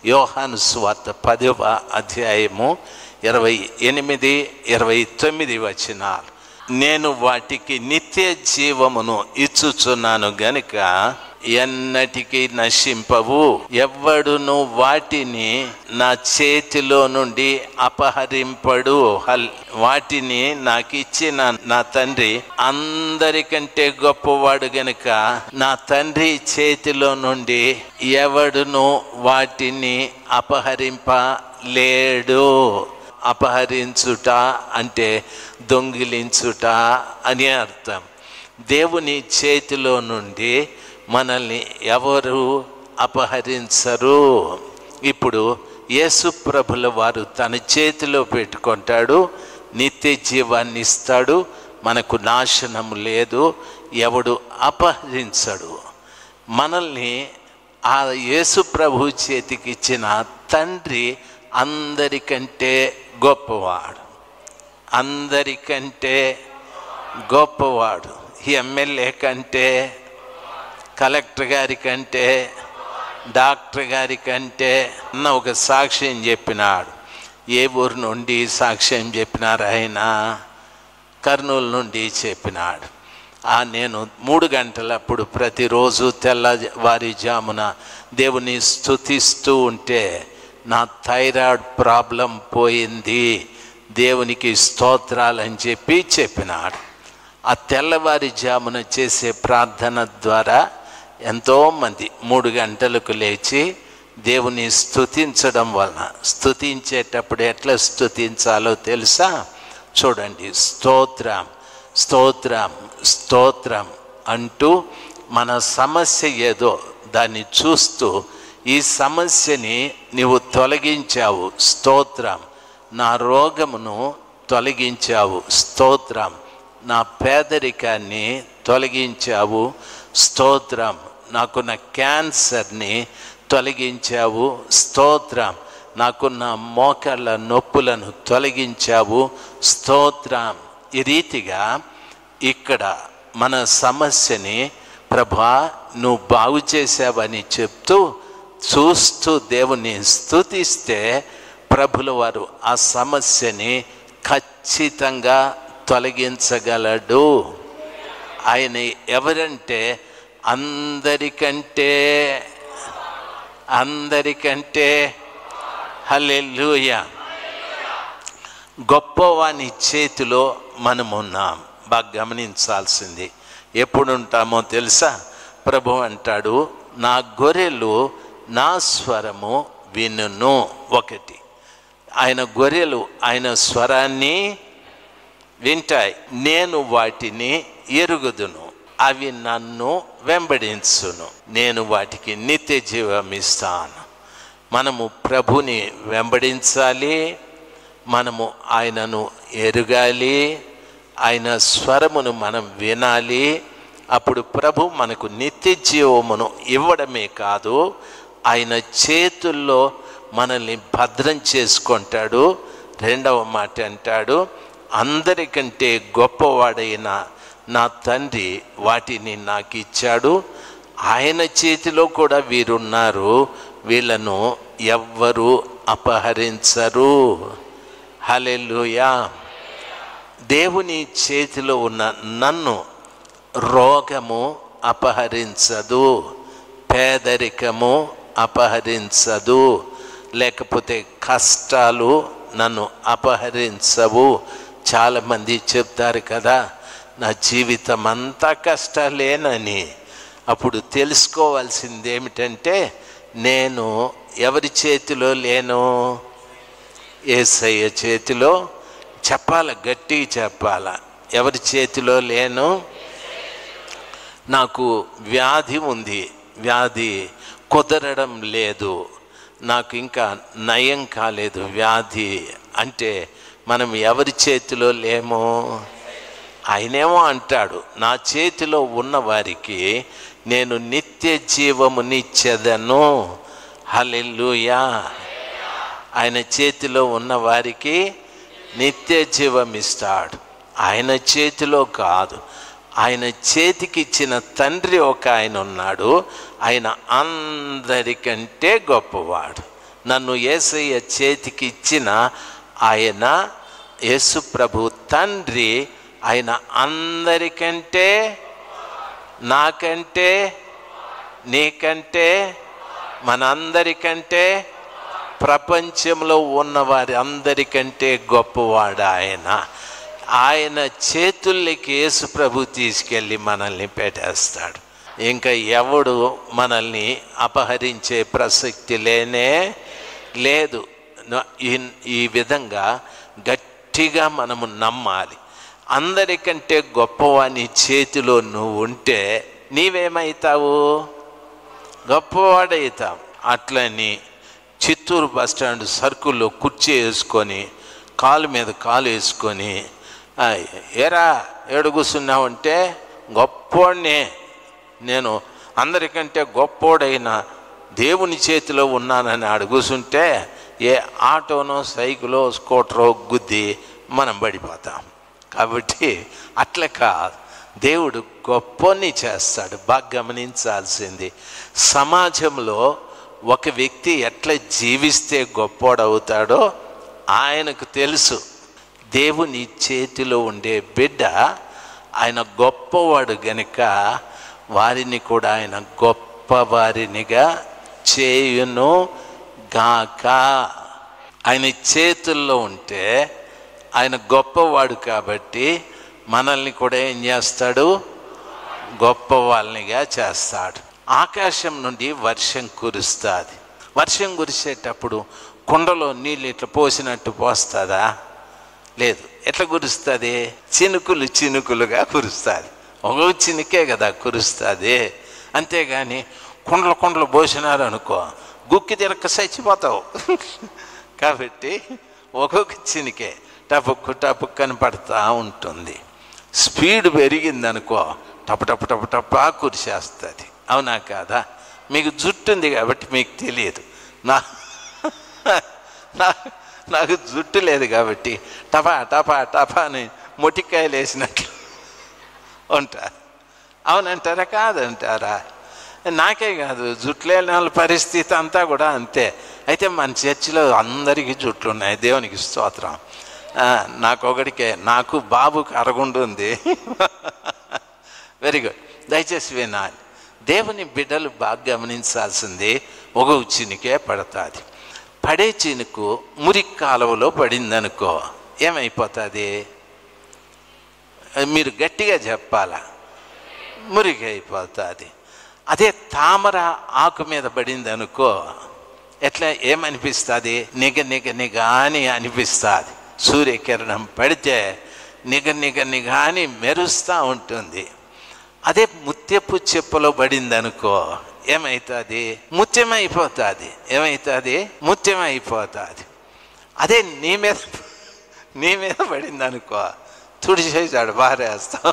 యోహాను సువార్త పదవ అధ్యాయము ఇరవై ఎనిమిది ఇరవై తొమ్మిది వచనాలు నేను వాటికి నిత్య జీవమును ఇచ్చుచున్నాను గనుక ఎన్నటికి నశింపవు ఎవ్వడును వాటిని నా చేతిలో నుండి అపహరింపడు హల్ వాటిని నాకు ఇచ్చిన నా తండ్రి అందరికంటే గొప్పవాడు గనుక నా తండ్రి చేతిలో నుండి ఎవడును వాటిని అపహరింప లేడు అపహరించుట అంటే దొంగిలించుట అని అర్థం దేవుని చేతిలో నుండి మనల్ని ఎవరు అపహరించరు ఇప్పుడు యేసు ప్రభుల వారు తన చేతిలో పెట్టుకుంటాడు నిత్య జీవాన్ని ఇస్తాడు మనకు నాశనం లేదు ఎవడు అపహరించడు మనల్ని ఆ యేసు ప్రభు చేతికి ఇచ్చిన తండ్రి అందరికంటే గొప్పవాడు అందరికంటే గొప్పవాడు ఎమ్మెల్యే కంటే కలెక్టర్ గారి కంటే డాక్టర్ గారి కంటే అన్న ఒక సాక్ష్యం చెప్పినాడు ఏ ఊరు నుండి సాక్ష్యం చెప్పినారు ఆయన కర్నూలు నుండి చెప్పినాడు ఆ నేను మూడు గంటలప్పుడు ప్రతిరోజు తెల్లవారుజామున దేవుని స్థుతిస్తూ ఉంటే నా థైరాయిడ్ ప్రాబ్లం పోయింది దేవునికి స్తోత్రాలని చెప్పి చెప్పినాడు ఆ తెల్లవారుజామున చేసే ప్రార్థన ద్వారా ఎంతోమంది మూడు గంటలకు లేచి దేవుని స్థుతించడం వలన స్థుతించేటప్పుడు ఎట్లా స్థుతించాలో తెలుసా చూడండి స్తోత్రం స్తోత్రం స్తోత్రం అంటూ మన సమస్య ఏదో దాన్ని చూస్తూ ఈ సమస్యని నీవు తొలగించావు స్తోత్రం నా రోగమును తొలగించావు స్తోత్రం నా పేదరికాన్ని తొలగించావు స్తోత్రం నాకున్న క్యాన్సర్ని తొలగించావు స్తోత్రం నాకున్న మోకాళ్ళ నొప్పులను తొలగించావు స్తోత్రం ఈ రీతిగా ఇక్కడ మన సమస్యని ప్రభా నువ్వు బాగు చేసావని చెప్తూ చూస్తూ దేవుని స్థుతిస్తే ప్రభుల వారు ఆ సమస్యని ఖచ్చితంగా తొలగించగలడు ఆయన ఎవరంటే అందరికంటే అందరికంటే హల్లెలూయ గొప్పవాని చేతిలో మనమున్నాం బాగా గమనించాల్సింది ఎప్పుడు ఉంటామో తెలుసా ప్రభు అంటాడు నా గొర్రెలు నా స్వరము వినును ఒకటి ఆయన గొర్రెలు ఆయన స్వరాన్ని వింటాయి నేను వాటిని ఎరుగుదును అవి నన్ను వెంబడించును నేను వాటికి నిత్య జీవం ఇస్తాను మనము ప్రభుని వెంబడించాలి మనము ఆయనను ఎరగాలి ఆయన స్వరమును మనం వినాలి అప్పుడు ప్రభు మనకు నిత్య జీవమును ఇవ్వడమే కాదు ఆయన చేతుల్లో మనల్ని భద్రం చేసుకుంటాడు రెండవ మాట అంటాడు అందరికంటే గొప్పవాడైన నా తండ్రి వాటిని నాకు ఇచ్చాడు ఆయన చేతిలో కూడా వీరున్నారు వీళ్ళను ఎవ్వరు అపహరించరు హలెలుయా దేవుని చేతిలో ఉన్న నన్ను రోగము అపహరించదు పేదరికము అపహరించదు లేకపోతే కష్టాలు నన్ను అపహరించవు చాలామంది చెప్తారు కదా నా జీవితం అంతా కష్టాలేనని అప్పుడు తెలుసుకోవాల్సింది ఏమిటంటే నేను ఎవరి చేతిలో లేను ఏసయ్య చేతిలో చెప్పాల గట్టిగా చెప్పాల ఎవరి చేతిలో లేను నాకు వ్యాధి ఉంది వ్యాధి కుదరడం లేదు నాకు ఇంకా నయం కాలేదు వ్యాధి అంటే మనం ఎవరి చేతిలో లేమో ఆయనేమో అంటాడు నా చేతిలో ఉన్న వారికి నేను నిత్య జీవమునిచ్చేదను హలెల్లుయా ఆయన చేతిలో ఉన్న వారికి నిత్య జీవం ఇస్తాడు ఆయన చేతిలో కాదు ఆయన చేతికి ఇచ్చిన తండ్రి ఒక ఆయన ఉన్నాడు ఆయన అందరికంటే గొప్పవాడు నన్ను ఏసయ్య చేతికి ఇచ్చిన ఆయన యేసు ప్రభు తండ్రి ఆయన అందరికంటే నాకంటే నీకంటే మనందరికంటే ప్రపంచంలో ఉన్న వారి అందరికంటే గొప్పవాడు ఆయన ఆయన చేతుల్లోకి యేసు ప్రభు తీసుకెళ్ళి మనల్ని పెట్టేస్తాడు ఇంకా ఎవడు మనల్ని అపహరించే ప్రసక్తి లేనే లేదు న- ఈ- ఈ విధంగా గట్టిగా మనము నమ్మాలి అందరికంటే గొప్పవాని చేతిలో నువ్వు ఉంటే నీవేమవుతావు గొప్పవాడవుతాం అట్లని చిత్తూరు బస్ స్టాండ్ సర్కిల్లో కుర్చీ వేసుకొని కాలు మీద కాలు వేసుకొని "ఆ, ఏరా ఏడు కూర్చున్నావంటే గొప్పోడినే నేను అందరికంటే గొప్పోడైన దేవుని చేతిలో ఉన్నానని ఆడు కూర్చుంటే ఏ ఆటోనో సైకిలో స్కూటరో గుద్ది మనం పడిపోతాం కాబట్టి అట్లా కాదు దేవుడు గొప్పని చేస్తాడు బాగా గమనించాల్సింది సమాజంలో ఒక వ్యక్తి ఎట్లా జీవిస్తే గొప్పోడవుతాడో ఆయనకు తెలుసు దేవుని చేతిలో ఉండే బిడ్డ ఆయన గొప్పవాడు గనుక వారిని కూడా ఆయన గొప్పవారినిగా చేయును గాక ఆయన చేతుల్లో ఉంటే ఆయన గొప్పవాడు కాబట్టి మనల్ని కూడా ఏం చేస్తాడు గొప్ప వాళ్ళనిగా చేస్తాడు ఆకాశం నుండి వర్షం కురుస్తుంది వర్షం కురిసేటప్పుడు కుండలో నీళ్ళు ఇట్లా పోసినట్టు పోస్తుందా లేదు ఎట్లా కురుస్తుంది చినుకులు చినుకులుగా కురుస్తుంది ఒక చినుకే కదా కురుస్తుంది అంతేగాని కుండలు కుండలు పోసినారు అనుకో గుక్కి తిరక్క చచ్చిపోతావు కాబట్టి ఒక్కొక్క చినికే టపుక్కు టపుక్కు అని పడుతూ ఉంటుంది స్పీడ్ పెరిగిందనుకో టపు టపు టపు టపా కురిసేస్తుంది అవునా కాదా మీకు జుట్టు ఉంది కాబట్టి మీకు తెలియదు నా నా- నాకు జుట్టు లేదు కాబట్టి టపా టపా టపా అని మొటికాయలు వేసినట్లు ఉంటారు అవునంటారా కాదంటారా నాకే కాదు జుట్లు లేని వాళ్ళ పరిస్థితి అంతా కూడా అంతే అయితే మన చర్చిలో అందరికీ జుట్లు ఉన్నాయి దేవునికి స్తోత్రం ఆ, నాకొకడికే నాకు బాబుకి అరగుండు ఉంది వెరీ గుడ్ దయచేసి వినాలి దేవుని బిడ్డలు బాగా గమనించాల్సింది ఒక చినికే పడుతుంది పడే చినుకు మురికి కాలువలో పడిందనుకో ఏమైపోతుంది మీరు గట్టిగా చెప్పాలా మురికి అయిపోతుంది అదే తామర ఆకు మీద పడింది అనుకో ఎట్లా ఏమనిపిస్తుంది నిగ నిగ నిగ అని అనిపిస్తుంది సూర్యకిరణం పడితే నిగ నిగ నిగ అని మెరుస్తూ ఉంటుంది అదే ముత్యపు చెప్పులో పడింది అనుకో ఏమవుతుంది ముత్యం అయిపోతుంది ఏమవుతుంది ముత్యం అయిపోతుంది అదే నీ మీద నీ మీద పడింది అనుకో తుడిచేసాడు బారేస్తాం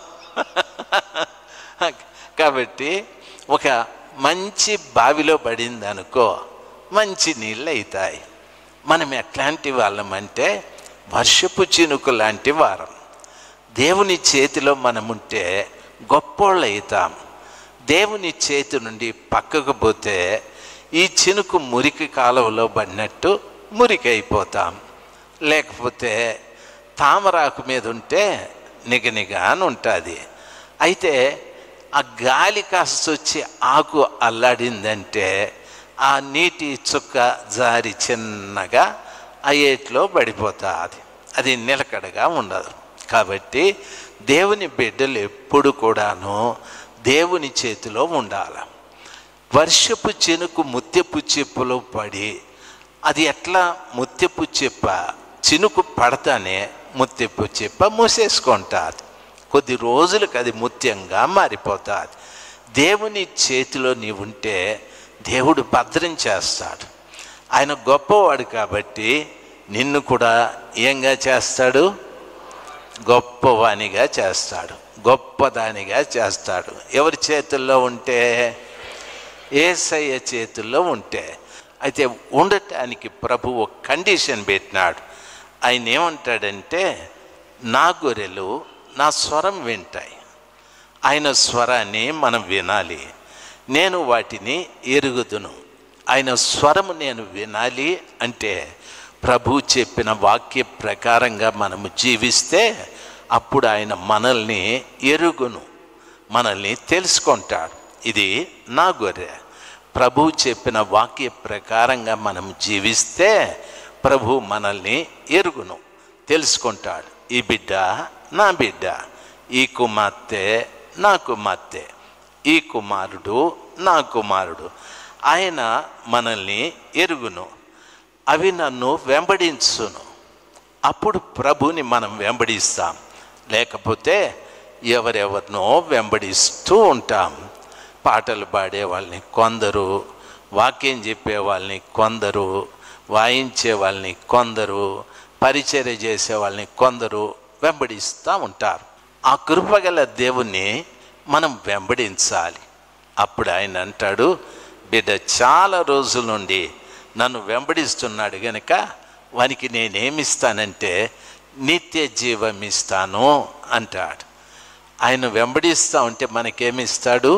కాబట్టి ఒక మంచి బావిలో పడింది అనుకో మంచి నీళ్ళు అవుతాయి మనం ఎట్లాంటి వాళ్ళమంటే వర్షపు చినుకు లాంటి వారం దేవుని చేతిలో మనముంటే గొప్పోళ్ళు అవుతాం దేవుని చేతి నుండి పక్కకు పోతే ఈ చినుకు మురికి కాలువలో పడినట్టు మురికి అయిపోతాం లేకపోతే తామరాకు మీద ఉంటే నిగనిగా అని ఉంటుంది అయితే ఆ గాలి కాస్త వచ్చి ఆకు అల్లాడిందంటే ఆ నీటి చుక్క జారి చిన్నగా ఆ ఏట్లో పడిపోతుంది అది నిలకడగా ఉండదు కాబట్టి దేవుని బిడ్డలు ఎప్పుడు కూడాను దేవుని చేతిలో ఉండాలి వర్షపు చెనుకు ముత్యపు చెప్పులో పడి అది ఎట్లా ముత్యపు చెప్ప చినుకు పడతానే ముత్యపు చెప్ప మూసేసుకుంటుంది కొద్ది రోజులకు అది ముత్యంగా మారిపోతుంది దేవుని చేతిలో నీవుంటే దేవుడు భద్రం చేస్తాడు ఆయన గొప్పవాడు కాబట్టి నిన్ను కూడా ఏంగా చేస్తాడు గొప్పవానిగా చేస్తాడు గొప్పదానిగా చేస్తాడు ఎవరి చేతుల్లో ఉంటే ఏసయ్య చేతుల్లో ఉంటే అయితే ఉండటానికి ప్రభు ఒక కండిషన్ పెట్టినాడు ఆయన ఏమంటాడంటే నా గొర్రెలు నా స్వరం వింటాయి ఆయన స్వరాన్ని మనం వినాలి నేను వాటిని ఎరుగుదును ఆయన స్వరము నేను వినాలి అంటే ప్రభు చెప్పిన వాక్య ప్రకారంగా మనము జీవిస్తే అప్పుడు ఆయన మనల్ని ఎరుగును మనల్ని తెలుసుకుంటాడు ఇది నా గొర్రె ప్రభు చెప్పిన వాక్య ప్రకారంగా మనం జీవిస్తే ప్రభు మనల్ని ఎరుగును తెలుసుకుంటాడు ఈ బిడ్డ నా బిడ్డ ఈ కుమార్తె నా కుమార్తె ఈ కుమారుడు నా కుమారుడు ఆయన మనల్ని ఎరుగును అవి నన్ను వెంబడించును అప్పుడు ప్రభుని మనం వెంబడిస్తాం లేకపోతే ఎవరెవరినో వెంబడిస్తూ ఉంటాం పాటలు పాడే వాళ్ళని కొందరు వాక్యం చెప్పే వాళ్ళని కొందరు వాయించే వాళ్ళని కొందరు పరిచర్య చేసే వాళ్ళని కొందరు వెంబడిస్తూ ఉంటారు ఆ కృపగల దేవుణ్ణి మనం వెంబడించాలి అప్పుడు ఆయన అంటాడు బిడ్డ చాలా రోజుల నుండి నన్ను వెంబడిస్తున్నాడు గనుక వానికి నేనేమిస్తానంటే నిత్య జీవం ఇస్తాను అంటాడు ఆయన వెంబడిస్తూ ఉంటే మనకేమిస్తాడు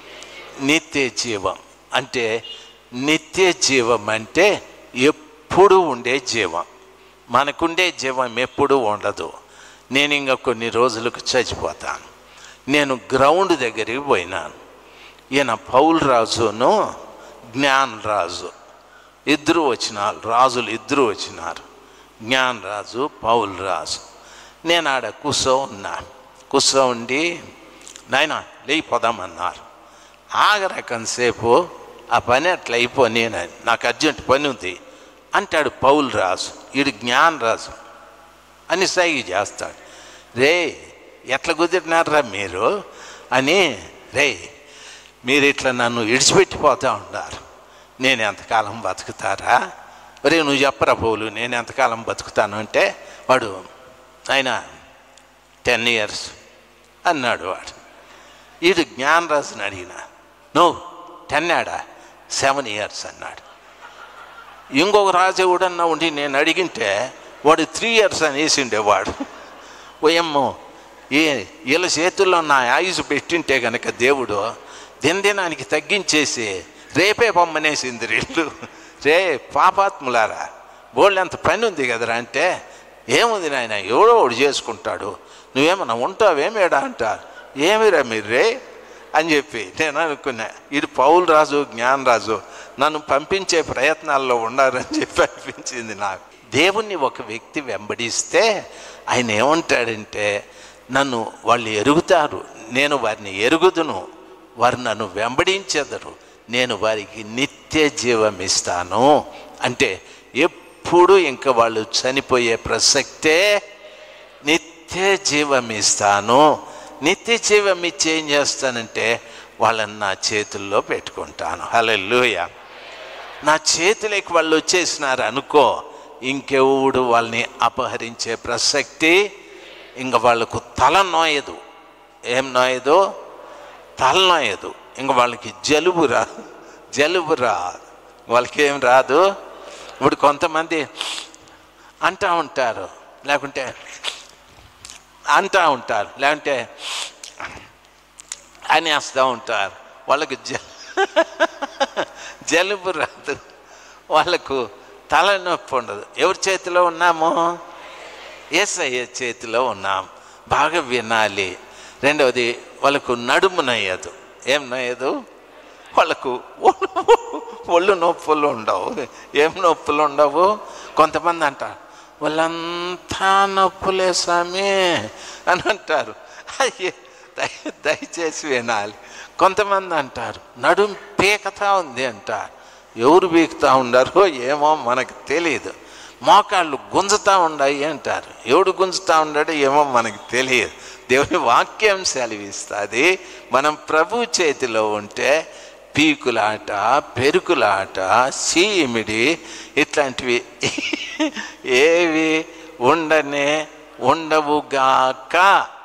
నిత్య జీవం అంటే నిత్య జీవం అంటే ఎప్పుడు ఉండే జీవం మనకుండే జీవం ఎప్పుడు ఉండదు నేను ఇంకా కొన్ని రోజులకు చచ్చిపోతాను నేను గ్రౌండ్ దగ్గరికి పోయినాను ఈయన పౌల్ రాజును జ్ఞాన్ రాజు ఇద్దరు వచ్చినారు రాజులు ఇద్దరు వచ్చినారు జ్ఞాన్ రాజు పౌల్ రాజు నేను ఆడ కూర్చో ఉన్నా కూర్చో ఉండి నాయన లేయిపోదామన్నారు ఆగరకంసేపు ఆ పని అట్లా అయిపోయి నాకు అర్జెంట్ పని ఉంది అంటాడు పౌల్ రాజు వీడు జ్ఞాన్ రాజు అని సైగి చేస్తాడు రే ఎట్లా కుదిరినారా మీరు అని రే మీరు ఇట్లా నన్ను ఇడిచిపెట్టిపోతూ ఉన్నారు నేను ఎంతకాలం బతుకుతారా రే నువ్వు చెప్పరా పౌలు నేను ఎంతకాలం బతుకుతాను అంటే వాడు ఆయన టెన్ ఇయర్స్ అన్నాడు వాడు వీడు జ్ఞానరాజుని అడిగిన నువ్వు టెన్ ఆడా సెవెన్ ఇయర్స్ అన్నాడు ఇంకొక రాజు ఎవడన్నా ఉండి నేను అడిగింటే వాడు త్రీ ఇయర్స్ అని వేసిండేవాడు ఓయమ్మో ఏ వీళ్ళ చేతుల్లో నా ఆయుసు పెట్టింటే గనక దేవుడు దినదినానికి తగ్గించేసి రేపే పొమ్మనేసింది వీళ్ళు రే పాపాత్ములారా బోళ్ళెంత పని ఉంది కదరా అంటే ఏముంది నాయన ఎవడో ఒకడు చేసుకుంటాడు నువ్వేమన్నా ఉంటావేమేడా అంటారు ఏమిరా మీరు రే అని చెప్పి నేను అనుకున్నా ఇది పౌల్ రాజు జ్ఞాన్ రాజు నన్ను పంపించే ప్రయత్నాల్లో ఉన్నారని చెప్పి అనిపించింది నాకు దేవుణ్ణి ఒక వ్యక్తి వెంబడిస్తే ఆయన ఏమంటాడంటే నన్ను వాళ్ళు ఎరుగుతారు నేను వారిని ఎరుగుదును వారు నన్ను వెంబడించెదరు నేను వారికి నిత్య జీవం ఇస్తాను అంటే ఎప్పుడు ఇంకా వాళ్ళు చనిపోయే ప్రసక్తే నిత్య జీవం ఇస్తాను నిత్య జీవం ఇచ్చి ఏం చేస్తానంటే వాళ్ళని నా చేతుల్లో పెట్టుకుంటాను హల్లెలూయ నా చేతులకి వాళ్ళు వచ్చేసినారు అనుకో ఇంకెవడు వాళ్ళని అపహరించే ప్రసక్తి ఇంక వాళ్ళకు తల నోయదు ఏం నోయదు తల నోయదు ఇంక వాళ్ళకి జలుబు రా జలుబు రా వాళ్ళకి ఏం రాదు ఇప్పుడు కొంతమంది అంటా ఉంటారు లేకుంటే అంటా ఉంటారు లేకుంటే అనేస్తూ ఉంటారు వాళ్ళకు జ జలుబు రాదు వాళ్ళకు తలనొప్పి ఉండదు ఎవరి చేతిలో ఉన్నాము ఏసయ్య చేతిలో ఉన్నాం బాగా వినాలి రెండవది వాళ్ళకు నడుము నయ్యదు ఏం నయ్యదు వాళ్ళకు ఒళ్ళు- ఒళ్ళు నొప్పులు ఉండవు ఏం నొప్పులు ఉండవు కొంతమంది అంటారు వాళ్ళంతా నొప్పులే స్వామి అని అంటారు అయ్యే దయ దయచేసి వినాలి కొంతమంది అంటారు నడుం పీకతా ఉంది అంటారు ఎవరు పీకుతా ఉండారో ఏమో మనకు తెలియదు మోకాళ్ళు గుంజుతా ఉన్నాయి అంటారు ఎవడు గుంజుతా ఉన్నాడో ఏమో మనకు తెలియదు దేవుని వాక్యం సెలవిస్తుంది మనం ప్రభు చేతిలో ఉంటే పీకులాట పెరుకులాట సీమిడి ఇట్లాంటివి ఏవి ఉండనే ఉండవుగాక